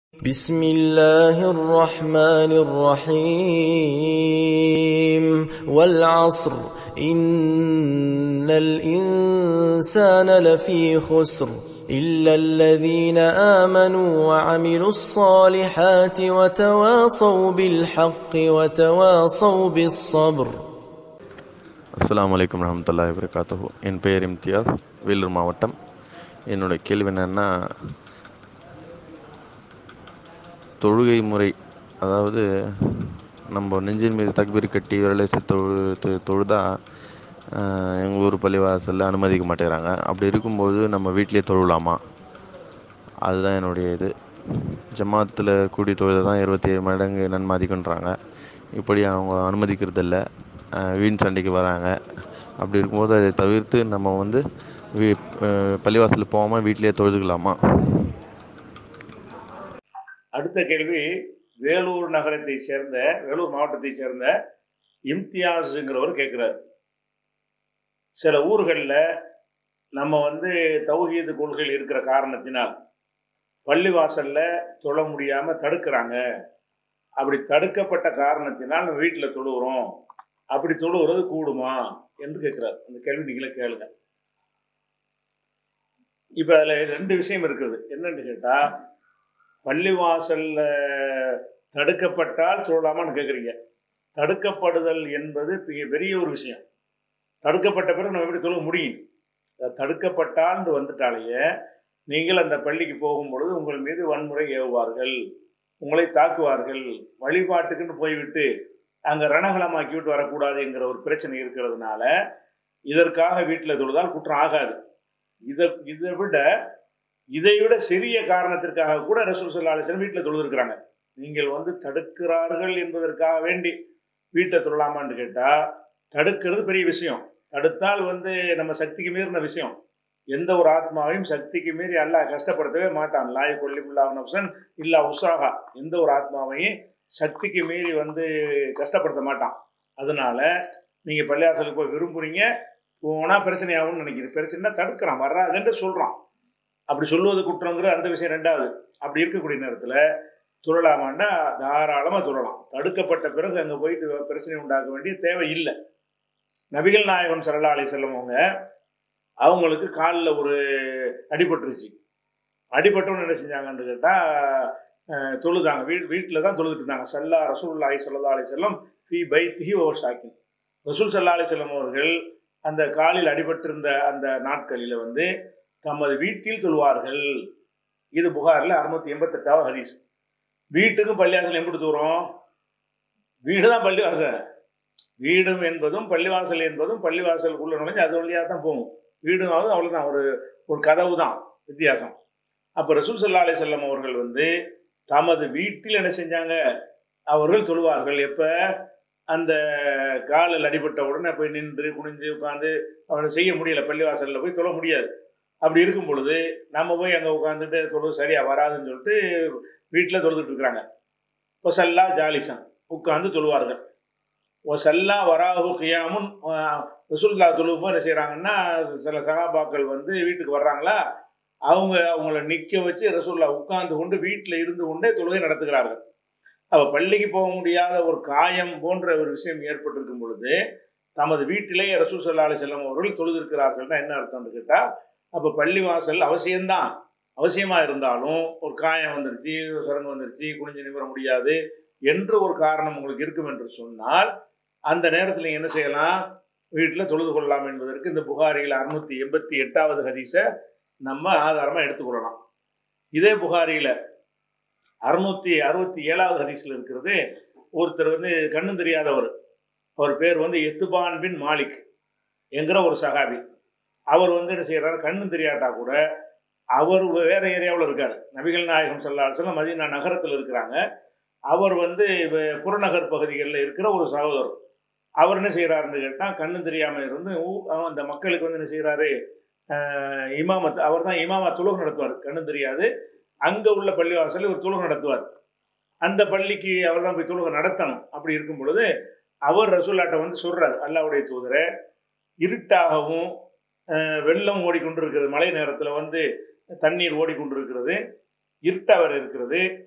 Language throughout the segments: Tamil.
بسم الله الرحمن الرحيم والعصر إن الإنسان لفي خسر إلا الذين آمنوا وعملوا الصالحات وتواصوا بالحق وتواصوا بالصبر அஸ்ஸலாமு அலைக்கும் ரஹமத்துல்லாஹி வபரகாத்துஹு என் பெயர் இம்தியாஸ் வேலூர் மாவட்டம் என்னுடைய கேள்வி என்னென்னா தொழுகை முறை அதாவது நம்ம நெஞ்சின் மீது தக்பீர் கட்டி விரலை தொழு தொ- தொழுதா எங்கள் ஊர் பள்ளிவாசலில் அனுமதிக்க மாட்டேங்கிறாங்க அப்படி இருக்கும்போது நம்ம வீட்டிலேயே தொழலாமா அதுதான் என்னுடைய இது ஜமாத்தில் கூடி தொழுது தான் இருபத்தேழு மடங்கு நன்மை அதிகன்றாங்க இப்படி அவங்க அனுமதிக்கிறதில்ல அஹ் வீண் சண்டைக்கு வராங்க அப்படி இருக்கும்போது அதை தவிர்த்து நம்ம வந்து வீ அஹ் பள்ளிவாசலுக்கு போகாமல் வீட்டிலேயே தொழுதுக்கலாமா அடுத்த கேள்வி வேலூர் நகரத்தை சேர்ந்த வேலூர் மாவட்டத்தை சேர்ந்த இம்தியாஸுங்கிறவர் கேட்குறாரு சில ஊர்களில் நம்ம வந்து தௌஹீது கொள்கையில் இருக்கிற காரணத்தினால் பள்ளிவாசல்ல தொழ முடியாம தடுக்கிறாங்க அப்படி தடுக்கப்பட்ட காரணத்தினால் நம்ம வீட்டில் தொழுகிறோம் அப்படி தொழுகிறது கூடுமா என்று கேட்கிறார் அந்த கேள்வி நீங்களே கேளுங்க இப்ப அதுல ரெண்டு விஷயம் இருக்குது என்னன்னு கேட்டா பள்ளிவாசல்ல தடுக்கப்பட்டால் தொழலாமான்னு கேட்குறீங்க தடுக்கப்படுதல் என்பது பெரிய பெரிய ஒரு விஷயம் தடுக்கப்பட்ட பிறகு நம்ம எப்படி தொழுக முடியும் அது தடுக்கப்பட்டான்னு வந்துட்டாலேயே நீங்கள் அந்த பள்ளிக்கு போகும் பொழுது உங்கள் மீது வன்முறை ஏவுவார்கள் உங்களை தாக்குவார்கள் வழிபாட்டுக்குன்னு போய்விட்டு அங்க ரணகலமாக்கி விட்டு வரக்கூடாதுங்கிற ஒரு பிரச்சனை இருக்கிறதுனால இதற்காக வீட்டில் தொழுதால் குற்றம் ஆகாது இதை இதை விட இதை விட சிறிய காரணத்திற்காக கூட ரசூல் சல்லா அலிஸ்லாம் வீட்டில் தொழுதுருக்குறாங்க நீங்கள் வந்து தடுக்கிறார்கள் என்பதற்காக வேண்டி வீட்டை தொழலாமான்னு கேட்டா தடுக்கிறது பெரிய விஷயம் தடுத்தால் வந்து நம்ம சக்திக்கு மீறின விஷயம் எந்த ஒரு ஆத்மாவையும் சக்திக்கு மீறி அல்லாஹ் கஷ்டப்படுத்தவே மாட்டான் லாய் கொல்லிபுல்லாஹ் நப்சன் இல்லா உற்சாகா எந்த ஒரு ஆத்மாவையும் சக்திக்கு மீறி வந்து கஷ்டப்படுத்த மாட்டான் அதனால நீங்க பள்ளியாசலுக்கு போய் விரும்புறீங்க போனா பிரச்சனை ஆகும்னு நினைக்கிறேன் பிரச்சனை தடுக்கிறான் வர்றாதுன்னு சொல்றான் அப்படி சொல்லுவது குற்றங்கிற அந்த விஷயம் ரெண்டாவது அப்படி இருக்கக்கூடிய நேரத்துல துறலாமாண்டா தாராளமா துறலாம் தடுக்கப்பட்ட பிறகு அங்க போயிட்டு பிரச்சனை உண்டாக்க வேண்டிய தேவை இல்லை நபிகள் நாயகம் சல்லா அலி செல்லவங்க அவங்களுக்கு காலில் ஒரு அடிபட்டுருச்சு அடிபட்டவங்க என்ன செஞ்சாங்கன்னு கேட்டா அஹ், தொழுதாங்க வீ வீட்டில் தான் தொழுதுட்டு இருந்தாங்க சல்லா ரசூல்லாஹி சல்லா அலி செல்லம் ஃபி பைத்திஹி ஓவர் ஷாக்கின் ரசூல் சல்லா அலி செல்லம் அவர்கள் அந்த காலில் அடிபட்டிருந்த அந்த நாட்களில் வந்து தமது வீட்டில் தொழுவார்கள் இது புகாரில் அறுநூத்தி எண்பத்தெட்டாவது ஹதீஸ் வீட்டுக்கும் பள்ளிவாசல் எப்படி தூரம் வீடு தான் பள்ளிவாசல் வீடும் என்பதும் பள்ளிவாசல் என்பதும் பள்ளிவாசலுக்குள்ள நுழைஞ்சு அது வழியாக தான் போகும் வீடுனாலும் அவ்வளோதான் ஒரு ஒரு கதவு தான் வித்தியாசம் அப்போ ரசூல் சல்லா அலி செல்லம் அவர்கள் வந்து தமது வீட்டில் என்ன செஞ்சாங்க அவர்கள் தொழுவார்கள் எப்ப அந்த காலில் அடிபட்ட உடனே போய் நின்று குனிஞ்சு உட்காந்து அவனை செய்ய முடியல பள்ளிவாசல்ல போய் தொழ முடியாது அப்படி இருக்கும் பொழுது நம்ம போய் அங்கே உட்காந்துட்டு தொழுது சரியா வராதுன்னு சொல்லிட்டு வீட்டில் தொழுதுட்டு இருக்கிறாங்க இப்போ சல்லா ஜாலிசன் உட்கார்ந்து தொழுவார்கள் ஓ சல்லா வராஹு கியாமுன் ரசூல்லா தொழுவும் என்ன செய்கிறாங்கன்னா சில சகாபாக்கள் வந்து வீட்டுக்கு வர்றாங்களா அவங்க அவங்கள நிற்க வச்சு ரசூல்லா உட்கார்ந்து கொண்டு வீட்டில் இருந்து கொண்டே தொழுகை நடத்துகிறார்கள் அப்ப பள்ளிக்கு போக முடியாத ஒரு காயம் போன்ற ஒரு விஷயம் ஏற்பட்டிருக்கும் பொழுது தமது வீட்டிலேயே ரசூல் சல்லா அலி செல்லம் அவர்கள் தொழுதிருக்கிறார்கள்னா என்ன அர்த்தம்னு கேட்டா அப்ப பள்ளிவாசல் அவசியம்தான் அவசியமா இருந்தாலும் ஒரு காயம் வந்துருச்சு ஒரு சரங்கு வந்துருச்சு குனிஞ்சு நிமிர முடியாது என்று ஒரு காரணம் உங்களுக்கு இருக்கும் என்று சொன்னால் அந்த நேரத்தில் நீங்க என்ன செய்யலாம் வீட்டில் தொழுது கொள்ளலாம் என்பதற்கு இந்த புகாரியில் அறுநூத்தி எண்பத்தி எட்டாவது ஹதீஸை நம்ம ஆதாரமா எடுத்துக்கொள்ளலாம் இதே புகாரியில அறுநூத்தி அறுபத்தி ஏழாவது ஹதீஸ்ல இருக்கிறது ஒருத்தர் வந்து கண்ணு தெரியாதவர் அவர் பேர் வந்து எத்துபான் பின் மாலிக் என்கிற ஒரு சகாபி அவர் வந்து என்ன செய்யறாரு கண்ணு தெரியாட்டா கூட அவர் வேற ஏரியாவில் இருக்காரு நபிகள் நாயகம் சல்லாசலம் மதீனா நகரத்தில் இருக்கிறாங்க அவர் வந்து வ- புறநகர் பகுதிகளில் இருக்கிற ஒரு சகோதரர் அவர் என்ன செய்யறாருன்னு கேட்டால் கண்ணு தெரியாம இருந்து ஊ- அவன் அந்த மக்களுக்கு வந்து என்ன செய்யறாரு ஆஹ் இமாமத் அவர் தான் இமாமா துலுகு நடத்துவார் கண்ணு தெரியாது அங்க உள்ள பள்ளிவாசலில் ஒரு தொழுகை நடத்துவார் அந்த பள்ளிக்கு அவர் தான் போய் தொழுகை நடத்தணும் அப்படி இருக்கும் பொழுது அவர் ரசூல்லாட்ட வந்து சொல்றாரு அல்லாவுடைய தூதரை இருட்டாகவும் அஹ், வெள்ளம் ஓடிக்கொண்டிருக்கிறது மழை நேரத்தில் வந்து தண்ணீர் ஓடிக்கொண்டிருக்கிறது இருட்டாவர் இருக்கிறது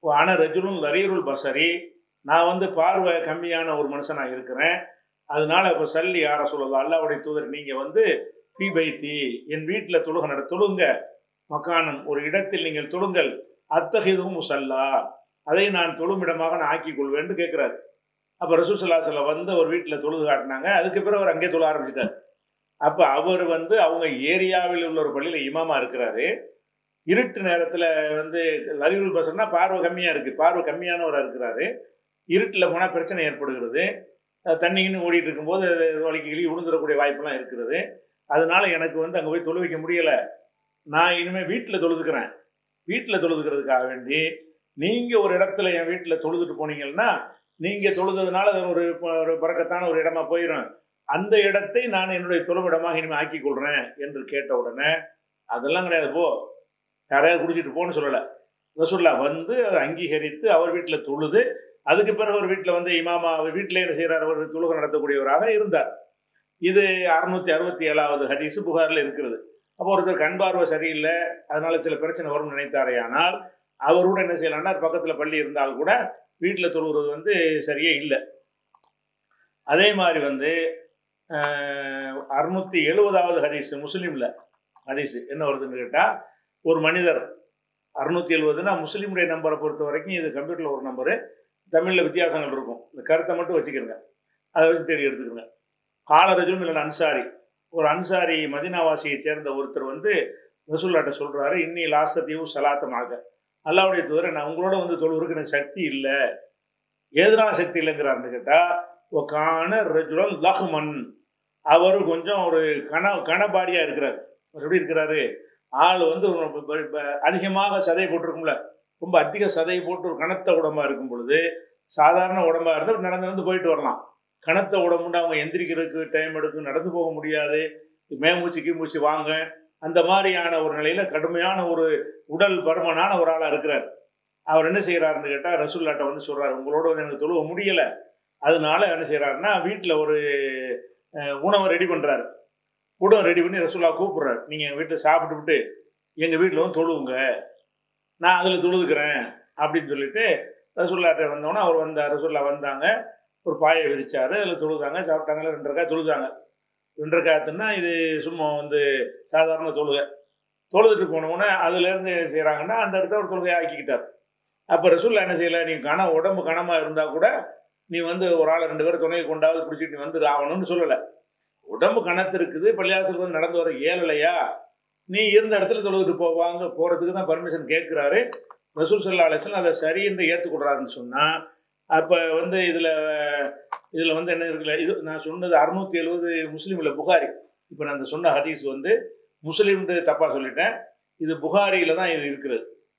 ஆன ரஜுலுன் லரீருல் பசரி நான் வந்து பார்வை கம்மியான ஒரு மனுஷனா இருக்கிறேன் அதனால இப்போ சல்லி யார சொல்லலாம் அல்லாவுடைய தூதர் நீங்க வந்து பி பைத்தி என் வீட்டில் தொழுக நட தொழுங்க மக்கானன் ஒரு இடத்தில் நீங்கள் தொழுங்கள் அத்தகையதும் முசல்லா அதை நான் தொழுமிடமாக நான் ஆக்கிக் கொள்வேன்னு கேட்கிறாரு அப்ப ரசூல் சல்லாசல வந்து ஒரு வீட்டில் தொழுது காட்டினாங்க அதுக்கு பிறகு அவர் அங்கே தொழ ஆரம்பிச்சிட்டார் அப்ப அவர் வந்து அவங்க ஏரியாவில் உள்ள ஒரு பள்ளியில இமாமா இருக்கிறாரு இருட்டு நேரத்துல வந்து லலிவுல் பசர்னா பார்வை கம்மியா இருக்கு பார்வை கம்மியானவரா இருக்கிறாரு இருட்டில் போனால் பிரச்சனை ஏற்படுகிறது அஹ் தண்ணின்னு ஓடிட்டு இருக்கும்போது வலிக்கு கிளி விழுந்துடக்கூடிய வாய்ப்பெல்லாம் இருக்கிறது அதனால எனக்கு வந்து அங்கே போய் தொழு வைக்க முடியல நான் இனிமேல் வீட்டில் தொழுதுக்கிறேன் வீட்டில் தொழுதுக்கிறதுக்காக வேண்டி நீங்கள் ஒரு இடத்துல என் வீட்டில் தொழுதுட்டு போனீங்கன்னா நீங்கள் தொழுததுனால அது ஒரு ப- ஒரு பறக்கத்தான ஒரு இடமா போயிடும் அந்த இடத்தை நான் என்னுடைய தொழுவிடமாக இனிமேல் ஆக்கி கொள்றேன் என்று கேட்ட உடனே அதெல்லாம் கிடையாது போ யாரையாவது குடிச்சிட்டு போன்னு சொல்லலை ரசுல்லா வந்து அதை அங்கீகரித்து அவர் வீட்டில் தொழுது அதுக்கு பிறகு ஒரு வீட்டில் வந்து இமாமா அவர் வீட்டிலே என்ன செய்கிறார் அவர் தொழுகை நடத்தக்கூடியவராக இருந்தார் இது அறுநூத்தி அறுபத்தி ஏழாவது ஹதீஸ் புகாரில் இருக்கிறது அப்போ ஒருத்தர் கண் பார்வை சரியில்லை அதனால சில பிரச்சனை வரும்னு நினைத்தாரே ஆனால் அவரோட என்ன செய்யலாம்னா பக்கத்தில் பள்ளி இருந்தால் கூட வீட்டில் தொழுகிறது வந்து சரியே இல்லை அதே மாதிரி வந்து அறுநூத்தி எழுபதாவது ஹதீஸ் முஸ்லீம்ல ஹதீஸ் என்ன வருதுன்னு கேட்டால் ஒரு மனிதர் அறுநூத்தி எழுபதுனா முஸ்லீமுடைய நம்பரை பொறுத்த வரைக்கும் இது கம்ப்யூட்டரில் ஒரு நம்பரு தமிழில் வித்தியாசங்கள் இருக்கும் இந்த கருத்தை மட்டும் வச்சுக்கிறங்க அதை வச்சு தேடி எடுத்துக்கிறங்க காலரஜும் இல்லை அன்சாரி ஒரு அன்சாரி மதினாவாசியை சேர்ந்த ஒருத்தர் வந்து ரசூல்லாட்ட சொல்றாரு இன்னி லாஸ்தத்தையும் சலாத்தமாக அல்லாவுடைய தவிர நான் உங்களோட வந்து தொழுவருக்கு எனக்கு சக்தி இல்லை எதனால சக்தி இல்லைங்கிறாருன்னு கேட்டா கான ரஜுலன் லஹ்மன் அவர் கொஞ்சம் ஒரு கன கனபாடியா இருக்கிறார் அவர் எப்படி இருக்கிறாரு ஆள் வந்து ஒரு ப- ப- ப- அதிகமாக சதை போட்டிருக்கும்ல ரொம்ப அதிக சதை போட்டு ஒரு கனத்த உடம்பா இருக்கும் பொழுது சாதாரண உடம்பா இருந்தால் நடந்து நடந்து போயிட்டு வரலாம் கனத்த உடம்புண்டு அவங்க எந்திரிக்கிறதுக்கு டைம் எடுக்கும் நடந்து போக முடியாது மேமூச்சு கீமூச்சு வாங்க அந்த மாதிரியான ஒரு நிலையில கடுமையான ஒரு உடல் பருமனான ஒரு ஆளா இருக்கிறார் அவர் என்ன செய்யறாருன்னு கேட்டா ரசூல்லாட்ட வந்து சொல்றாரு உங்களோட வந்து எனக்கு தொழுவ முடியல அதனால என்ன செய்யறாருன்னா வீட்டுல ஒரு அஹ், உணவை ரெடி பண்றாரு உணவை ரெடி பண்ணி ரசூல்லா கூப்பிடுறாரு நீங்க எங்க வீட்டுல சாப்பிட்டு விட்டு எங்க வீட்டுல வந்து தொழுவுங்க நான் அதுல தொழுதுக்கிறேன் அப்படின்னு சொல்லிட்டு ரசூல்லாட்ட வந்தோன்னே அவர் வந்தார் ரசூல்லா வந்தாங்க ஒரு பாயை விரிச்சாரு அதில் தொழுதாங்க சாப்பிட்டாங்க ரெண்டு ரக்காய் தொழுதாங்க ரெண்டு ரக்காத்துன்னா இது சும்மா வந்து சாதாரண தொழுகை தொழுதுட்டு போனவுடனே அதுல இருந்து என்ன செய்றாங்கன்னா அந்த இடத்த ஒரு தொழுகையை ஆக்கிக்கிட்டார் அப்ப ரசூல்லா என்ன செய்யல நீ கன உடம்பு கனமா இருந்தா கூட நீ வந்து ஒரு ஆளை ரெண்டு பேரும் துணையை கொண்டாவது பிடிச்சிட்டு நீ வந்து ஆகணும்னு சொல்லல உடம்பு கனத்து இருக்குது பள்ளியாசலுக்கு வந்து நடந்து வர இயலலையா நீ இருந்த இடத்துல தொழுதுட்டு போவாங்க போறதுக்கு தான் பர்மிஷன் கேட்கிறாரு ரசூல் சல்லா அலிஸ்லாம் அதை சரி என்று ஏற்றுக்கொள்றாருன்னு சொன்னா அப்ப வந்து இதுல இதுல வந்து என்ன இருக்குல்ல இது நான் சொன்னது அறுநூத்தி எழுபது முஸ்லீம்ல புகாரி இப்ப நான் இந்த சொன்ன ஹதீஸ் வந்து முஸ்லீம்னு தப்பா சொல்லிட்டேன் இது புகாரியில தான் இது இருக்கிறது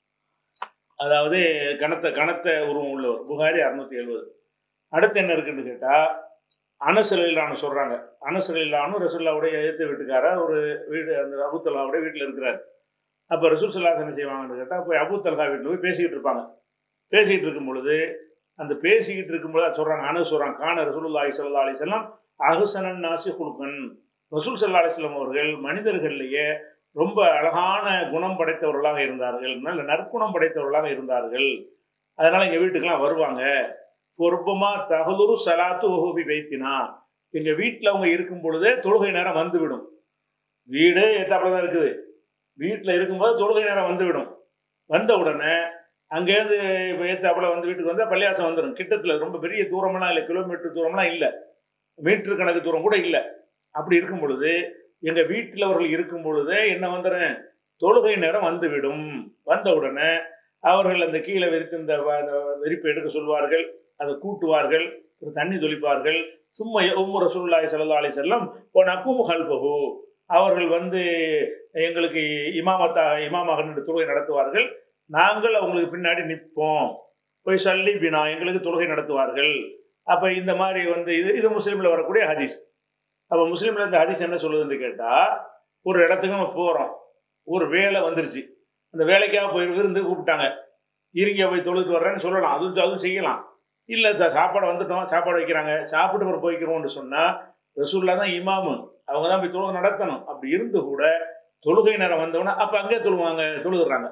அதாவது கனத்த கனத்த உருவம் உள்ளவர் புகாரி அறுநூத்தி எழுபது அடுத்து என்ன இருக்குன்னு கேட்டா அனசலில்லான்னு சொல்றாங்க அனசலில்லான்னு ரசூல்லாவுடைய எதிர்த்து வீட்டுக்கார ஒரு வீடு அந்த அபுத்தல்லாவுடைய வீட்டில் இருக்கிறார் அப்போ ரசூல் சல்லாஸ் என்ன செய்வாங்கன்னு கேட்டால் போய் அபுத்தல்கா வீட்டில் போய் பேசிக்கிட்டு இருப்பாங்க பேசிக்கிட்டு இருக்கும் பொழுது அந்த பேசிக்கிட்டு இருக்கும்போது அது சொல்றாங்க அனு சொல்றாங்க கான ரசூலுல்லாஹி ஸல்லல்லாஹு அலைஹி வஸல்லம் அஹ்சனன் நாசி குலுக்கன் ரசூல் ஸல்லல்லாஹு அலைஹி வஸல்லம் அவர்கள் மனிதர்களிலேயே ரொம்ப அழகான குணம் படைத்தவர்களாக இருந்தார்கள் நல்ல நற்குணம் படைத்தவர்களாக இருந்தார்கள் அதனால எங்க வீட்டுக்கெல்லாம் வருவாங்க பொறுப்புமா தகுதுரு சலாத்து ஓஹோபி வைத்தினா எங்க வீட்டில் அவங்க இருக்கும் பொழுதே தொழுகை நேரம் வந்துவிடும் வீடு ஏத்தாப்புல தான் இருக்குது வீட்டில் இருக்கும்போது தொழுகை நேரம் வந்துவிடும் வந்த உடனே அங்கேருந்து இப்போ ஏத்தாப்புல வந்து வீட்டுக்கு வந்தால் பள்ளியாசம் வந்துடும் கிட்டத்தில் ரொம்ப பெரிய தூரமெல்லாம் இல்லை கிலோமீட்டர் தூரம்லாம் இல்லை மீட்டர் கணக்கு தூரம் கூட இல்லை அப்படி இருக்கும் பொழுது எங்க வீட்டில் அவர்கள் இருக்கும் பொழுதே என்ன வந்துடுறேன் தொழுகை நேரம் வந்துவிடும் வந்த உடனே அவர்கள் அந்த கீழே விரித்து இந்த வ- அந்த விரிப்பை எடுக்க சொல்வார்கள் அதை கூட்டுவார்கள் ஒரு தண்ணி தொளிப்பார்கள் சும்மா ஒவ்வொரு ரசூலுல்லாஹி ஸல்லல்லாஹு அலைஹி வஸல்லம் ஓ நக்கும் ஹல்பஹு அவர்கள் வந்து எங்களுக்கு இமாமத்தா இமாமாக நின்று தொழுகை நடத்துவார்கள் நாங்கள் அவங்களுக்கு பின்னாடி நிற்போம் போய் சல்லி பினா எங்களுக்கு தொழுகை நடத்துவார்கள் அப்ப இந்த மாதிரி வந்து இது இது முஸ்லீம்ல வரக்கூடிய ஹதீஸ் அப்ப முஸ்லீம்ல இந்த ஹதீஸ் என்ன சொல்லுதுன்னு கேட்டா ஒரு இடத்துக்கு நம்ம போறோம் ஒரு வேலை வந்துருச்சு அந்த வேலைக்காக போய் விருந்து கூப்பிட்டாங்க இருங்க போய் தொழுது வர்றேன்னு சொல்லலாம் அதுவும் அதுவும் செய்யலாம் இல்லை சாப்பாடு வந்துட்டோம் சாப்பாடு வைக்கிறாங்க சாப்பிட்டு அப்புறம் போய்க்கிறோம்னு சொன்னா ரசூல்லா தான் இமாமு அவங்க தான் போய் தொழுகை நடத்தணும் அப்படி இருந்து கூட தொழுகை நேரம் வந்தவொடனே அப்ப அங்கே தொழுவாங்க தொழுதுறாங்க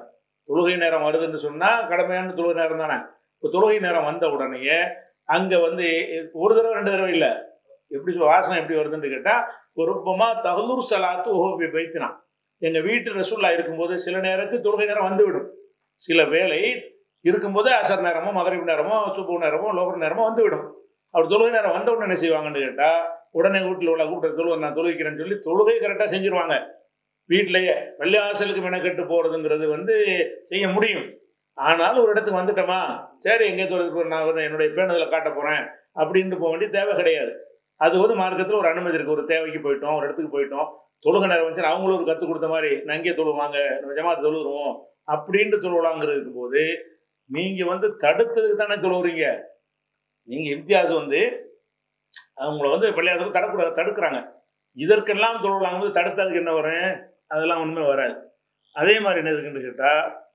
தொழுகை நேரம் வருதுன்னு சொன்னா கடமையான தொழுகை நேரம் தானே இப்போ தொழுகை நேரம் வந்த உடனேயே அங்க வந்து ஒரு தடவை ரெண்டு தடவை இல்லை எப்படி சொல்ல வாசனை எப்படி வருதுன்னு கேட்டா பொறுப்பமா தகுலூர் சலாத்து ஓஹோபி பைத்தினான் எங்க வீட்டு ரசூல்லா இருக்கும்போது சில நேரத்தில் தொழுகை நேரம் வந்துவிடும் சில வேளை இருக்கும்போது அசர் நேரமோ மகரிப் நேரமோ சுப்பு நேரமோ லோகர் நேரமோ வந்துவிடும் அவர் தொழுகை நேரம் வந்த உடனே என்ன செய்வாங்கன்னு கேட்டா உடனே வீட்டில் உள்ள கூப்பிட்டு தொழுகை நான் தொழுவிக்கிறேன்னு சொல்லி தொழுகை கரெக்டாக செஞ்சிருவாங்க வீட்டிலேயே வெள்ளியாசலுக்கு மெனக்கெட்டு போறதுங்கிறது வந்து செய்ய முடியும் ஆனாலும் ஒரு இடத்துக்கு வந்துட்டோமா சரி எங்கே தொழுது நான் வந்து என்னுடைய பேணுதலை காட்ட போறேன் அப்படின்ட்டு போக வேண்டிய தேவை கிடையாது அது வந்து மார்க்கத்தில் ஒரு அனுமதி இருக்கு ஒரு தேவைக்கு போயிட்டோம் ஒரு இடத்துக்கு போயிட்டோம் தொழுகை நேரம் வந்து அவங்களும் ஒரு கற்றுக் கொடுத்த மாதிரி நான் இங்கே தொழுவாங்க நம்ம ஜமாத்து தொழுகிறோம் அப்படின்ட்டு தொழுவலாங்கிறது போது நீங்க வந்து தடுத்ததுக்கு தானே தொழுவுறீங்க நீங்க இம்தியாஸ் வந்து அவங்கள வந்து பள்ளியாசலுக்கு தடக்கூடாது தடுக்கிறாங்க இதற்கெல்லாம் தொழுவலாம் வந்து தடுத்ததுக்கு என்ன வரும் அதெல்லாம் ஒண்ணுமே வராது அதே மாதிரி என்ன இருக்குன்னு கேட்டா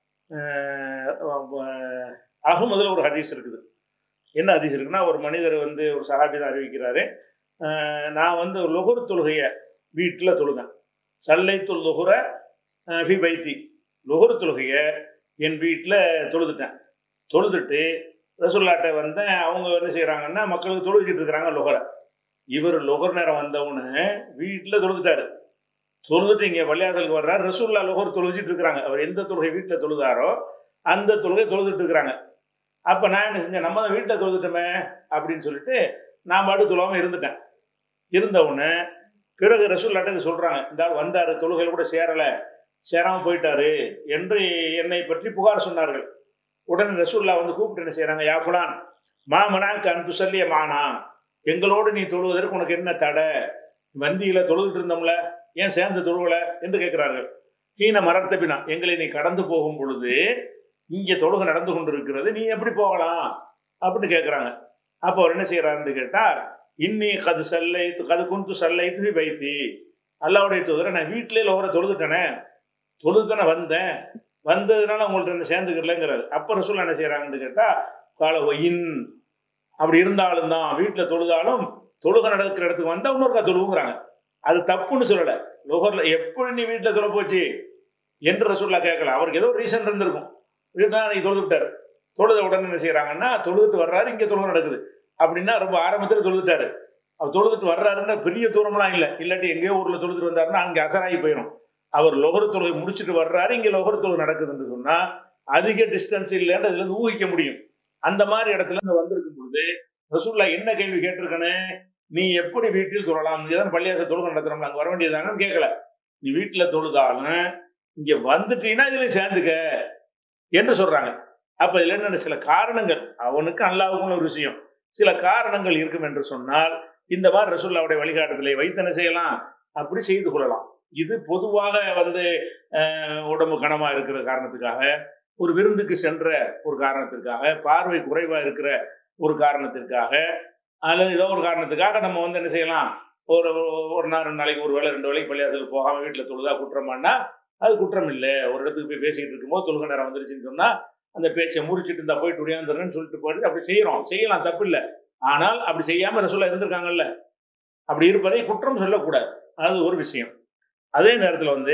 அஹ், அகமதுல ஒரு ஹதீஸ் இருக்குது என்ன ஹதீஸ் இருக்குன்னா ஒரு மனிதர் வந்து ஒரு சஹாபி தான் அறிவிக்கிறாரு அஹ், நான் வந்து ஒரு லுகுர் தொழுகைய வீட்டில் தொழுதேன் சல்லை தொல் லுகுர ஃபி பைத்தி லுகுர் தொழுகைய என் வீட்டில் தொழுதுட்டேன் தொழுதுட்டு ரசுல்லாட்ட வந்தேன் அவங்க என்ன செய்கிறாங்கன்னா மக்களுக்கு தொழுகிட்டு இருக்கிறாங்க லுகரை இவர் லுகர் நேரம் வந்தவுடனே வீட்டில் தொழுதுட்டாரு தொழுதுட்டு இங்கே பள்ளியாசலுக்கு வர்றாரு ரசூல்லா லுகர் தொழுகிட்டு இருக்கிறாங்க அவர் எந்த தொழுகை வீட்டில் தொழுதாரோ அந்த தொழுகை தொழுதுட்டு இருக்கிறாங்க அப்போ நான் என்ன செஞ்சேன் நம்ம தான் வீட்டில் தொழுதுட்டோமே அப்படின்னு சொல்லிட்டு நான் பாட்டு தொழாமல் இருந்துட்டேன் இருந்த உடனே பிறகு ரசூல்லாட்ட சொல்கிறாங்க இந்த ஆள் வந்தார் தொழுகையில் கூட சேரலை சேராமல் போயிட்டாரு என்று என்னை பற்றி புகார் சொன்னார்கள் உடனே ரசூல்லா வந்து கூப்பிட்டு என்ன செய்யறாங்க யாஃபுலான் மாமனாக்கு அன்பு சொல்லிய மானா எங்களோடு நீ தொழுவதற்கு உனக்கு என்ன தடை வந்தியில தொழுதுட்டு இருந்தோம்ல ஏன் சேர்ந்து தொழுவல என்று கேட்கிறார்கள் கீன மரத்த பினா எங்களை நீ கடந்து போகும் பொழுது இங்க தொழுகை நடந்து கொண்டிருக்கிறது நீ எப்படி போகலாம் அப்படின்னு கேட்குறாங்க அப்போ அவர் என்ன செய்யறாருன்னு கேட்டா இன்னி கது சல்லை கது குந்து சல்லை துவி வைத்தி அல்லாவுடைய தூதரை நான் வீட்டிலே லோகரை தொழுதுட்டேனே தொழுதுதானே வந்தேன் வந்ததுனால உங்கள்ட்ட என்ன சேர்ந்துக்கிறலங்கிறாரு அப்ப ரசூல் என்ன செய்யறாங்கன்னு கேட்டா கால ஒயின் அப்படி இருந்தாலும் தான் வீட்டுல தொழுதாலும் தொழுகை நடக்கிற இடத்துக்கு வந்தா இன்னொருக்கா தொழுவுங்கிறாங்க அது தப்புன்னு சொல்லல லோகர்ல எப்படி நீ வீட்டுல தொலை போச்சு என்று ரசூல்லா கேட்கல அவருக்கு ஏதோ ரீசன் இருந்திருக்கும் வீட்டா நீ தொழுது விட்டாரு தொழுத உடனே என்ன செய்யறாங்கன்னா தொழுதுட்டு வர்றாரு இங்க தொழுகை நடக்குது அப்படின்னா ரொம்ப ஆரம்பத்துல தொழுதுட்டாரு அவர் தொழுதுட்டு வர்றாருன்னா பெரிய தூரம்லாம் இல்லை இல்லாட்டி எங்கேயோ ஊர்ல தொழுதுட்டு வந்தாருன்னா அங்க அசராகி போயிடும் அவர் லொகரு தொழுகை முடிச்சுட்டு வர்றாரு இங்க லொகரு தொழுகை நடக்குதுன்னு சொன்னா அதிக டிஸ்டன்ஸ் இல்லைன்னு அதுல இருந்து ஊகிக்க முடியும் அந்த மாதிரி இடத்துல இருந்து வந்திருக்கும் பொழுது ரசூல்லா என்ன கேள்வி கேட்டிருக்கனே நீ எப்படி வீட்டில் சொல்லலாம் இங்கதான் பள்ளியாச தொழுகை நடத்துறோம்ல அங்க வர வேண்டியதானு கேட்கல நீ வீட்டுல தொழுதாலும் இங்க வந்துட்டீங்கன்னா இதுல சேர்ந்துக்க என்று சொல்றாங்க அப்ப இதுல என்ன சில காரணங்கள் அவனுக்கு அல்லாவுக்கும் ஒரு விஷயம் சில காரணங்கள் இருக்கும் என்று சொன்னால் இந்த மாதிரி ரசூல்லாவுடைய வழிகாட்டுதலை வைத்து என்ன செய்யலாம் அப்படி செய்து கொள்ளலாம் இது பொதுவாக வந்து அஹ், உடம்பு கனமா இருக்கிற காரணத்துக்காக ஒரு விருந்துக்கு சென்ற ஒரு காரணத்திற்காக பார்வை குறைவா இருக்கிற ஒரு காரணத்திற்காக அல்லது ஏதோ ஒரு காரணத்துக்காக நம்ம வந்து என்ன செய்யலாம் ஒரு ஒரு நாள் ரெண்டு நாளைக்கு ஒரு வேளை ரெண்டு வேலைக்கு பள்ளியாசலுக்கு போகாம வீட்டில் தொழுதா குற்றமானா அது குற்றம் இல்லை ஒரு இடத்துக்கு போய் பேசிக்கிட்டு இருக்கும்போது தொழுகை நேரம் வந்துருச்சுன்னு சொன்னா அந்த பேச்சை முறிச்சிட்டு இருந்தா போயிட்டு உடையாந்துறேன்னு சொல்லிட்டு போயிட்டு அப்படி செய்யறோம் செய்யலாம் தப்பு இல்லை ஆனால் அப்படி செய்யாம ரசூலா இருந்திருக்காங்கல்ல அப்படி இருப்பதை குற்றம் சொல்லக்கூடாது அது ஒரு விஷயம் அதே நேரத்தில் வந்து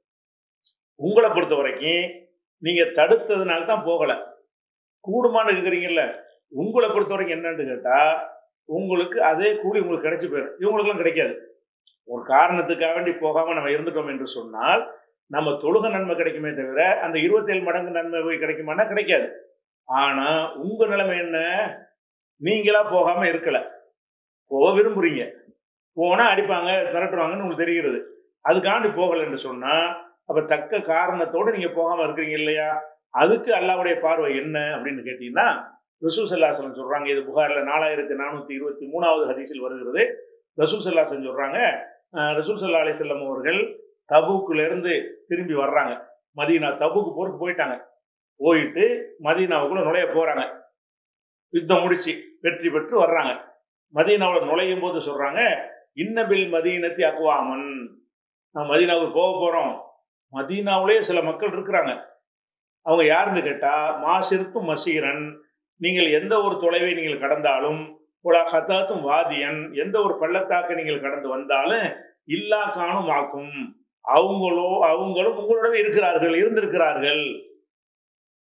உங்களை பொறுத்த வரைக்கும் நீங்க தடுத்ததுனால தான் போகல கூடுமான்னு கேக்குறீங்கல்ல உங்களை பொறுத்த வரைக்கும் என்னன்னு கேட்டா உங்களுக்கு அதே கூலி உங்களுக்கு கிடைச்சு போயிடும் இவங்களுக்குலாம் கிடைக்காது ஒரு காரணத்துக்காக வேண்டி போகாம நம்ம இருந்துட்டோம் என்று சொன்னால் நம்ம தொழுக நன்மை கிடைக்குமே தவிர அந்த இருபத்தேழு மடங்கு நன்மை போய் கிடைக்குமானா கிடைக்காது ஆனா உங்க நிலைமை என்ன நீங்களா போகாம இருக்கல போக விரும்புறீங்க போனா அடிப்பாங்க மிரட்டுவாங்கன்னு உங்களுக்கு தெரிகிறது அதுக்காண்டி போகல என்று சொன்னா அப்ப தக்க காரணத்தோடு நீங்க போகாம இருக்கிறீங்க இல்லையா அதுக்கு அல்லாவுடைய பார்வை என்ன அப்படின்னு கேட்டீங்கன்னா ரசூல் சல்லாசலம் சொல்றாங்க இது புகார்ல நாலாயிரத்தி நானூத்தி இருபத்தி மூணாவது ஹதீஸில் வருகிறது ரசூல் சல்லாசன் சொல்றாங்க அஹ், ரசூல் சல்லா அலி செல்லம் அவர்கள் தபூக்குல இருந்து திரும்பி வர்றாங்க மதீனா தபுக்கு போறதுக்கு போயிட்டாங்க போயிட்டு மதீனாவுக்குள்ள நுழைய போறாங்க யுத்தம் முடிச்சு வெற்றி பெற்று வர்றாங்க மதீனாவுல நுழையும் போது சொல்றாங்க இன்னபில் மதீனத்தி அக்வாமன் நான் மதீனாவுக்கு போக போறோம் மதீனாவிலேயே சில மக்கள் இருக்கிறாங்க அவங்க யாருன்னு கேட்டா மாசிருக்கும் மசீரன் நீங்கள் எந்த ஒரு தொலைவை நீங்கள் கடந்தாலும் உலா கத்தாத்தும் வாதியன் எந்த ஒரு பள்ளத்தாக்கை நீங்கள் கடந்து வந்தாலும் இல்லா காணும் ஆக்கும் அவங்களோ அவங்களும் உங்களோடவே இருக்கிறார்கள் இருந்திருக்கிறார்கள்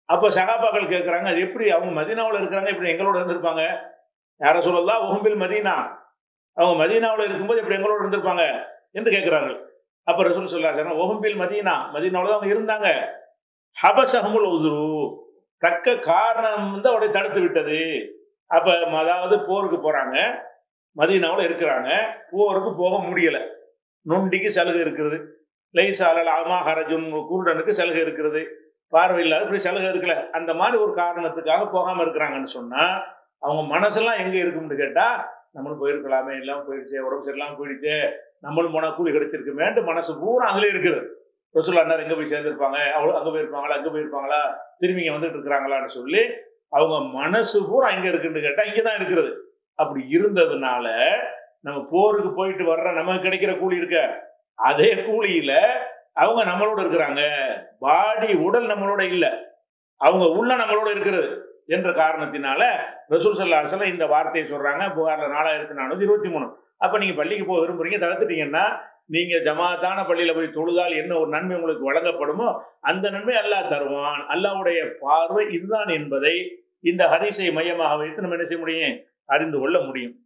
அப்போ சகாபாக்கள் கேட்குறாங்க அது எப்படி அவங்க மதீனாவில் இருக்கிறாங்க இப்படி எங்களோட இருந்திருப்பாங்க யார சொல்லலாம் உகம்பில் மதீனா அவங்க மதீனாவில் இருக்கும்போது இப்படி எங்களோட இருந்திருப்பாங்க என்று கேட்கிறார்கள் அப்ப ரசூல் சொல்லாங்க ஒஹம்பில் மதீனா மதீனாவில் தான் அவங்க இருந்தாங்க ஹபசஹமுல் உதுரு தக்க காரணம் வந்து அவரை தடுத்து விட்டது அப்ப அதாவது போருக்கு போறாங்க மதீனாவில் இருக்கிறாங்க போருக்கு போக முடியல நொண்டிக்கு சலுகை இருக்கிறது லைசாலல் ஆமா ஹரஜுன் குருடனுக்கு சலுகை இருக்கிறது பார்வை இல்லாத இப்படி சலுகை இருக்கல அந்த மாதிரி ஒரு காரணத்துக்காக போகாம இருக்கிறாங்கன்னு சொன்னா அவங்க மனசெல்லாம் எங்க இருக்கும்னு கேட்டா நம்மளும் போயிருக்கலாமே எல்லாம் போயிடுச்சே உடம்பு சரியில்லாம போயிடுச்சே நம்மளும் போனா கூலி கிடைச்சிருக்குமேன்ட்டு மனசு பூரா அதுல இருக்குது ரசூல் அண்ணார் எங்க போய் சேர்ந்திருப்பாங்க அவ்வளோ அங்க போயிருப்பாங்களா அங்க போயிருப்பாங்களா திரும்பி இங்க வந்துட்டு இருக்கிறாங்களான்னு சொல்லி அவங்க மனசு பூரா எங்க இருக்குன்னு கேட்டா இங்கதான் இருக்கிறது அப்படி இருந்ததுனால நம்ம போருக்கு போயிட்டு வர்ற நமக்கு கிடைக்கிற கூலி இருக்க அதே கூலியில அவங்க நம்மளோட இருக்கிறாங்க பாடி உடல் நம்மளோட இல்ல அவங்க உள்ள நம்மளோட இருக்கிறது என்ற காரணத்தினால ரசூல் சல்லா அலுவலம் இந்த வார்த்தையை சொல்றாங்க புகார்ல நாலாயிரத்தி நானூத்தி இருபத்தி மூணு அப்ப நீங்க பள்ளிக்கு போக விரும்புறீங்க தடுத்துட்டீங்கன்னா நீங்க ஜமாத்தான பள்ளியில போய் தொழுதால் என்ன ஒரு நன்மை உங்களுக்கு வழங்கப்படுமோ அந்த நன்மை அல்லாஹ் தருவான் அல்லாஹ்வுடைய பார்வை இதுதான் என்பதை இந்த ஹரிசை மையமாக வைத்து நம்ம என்ன செய்ய முடியும் அறிந்து கொள்ள முடியும்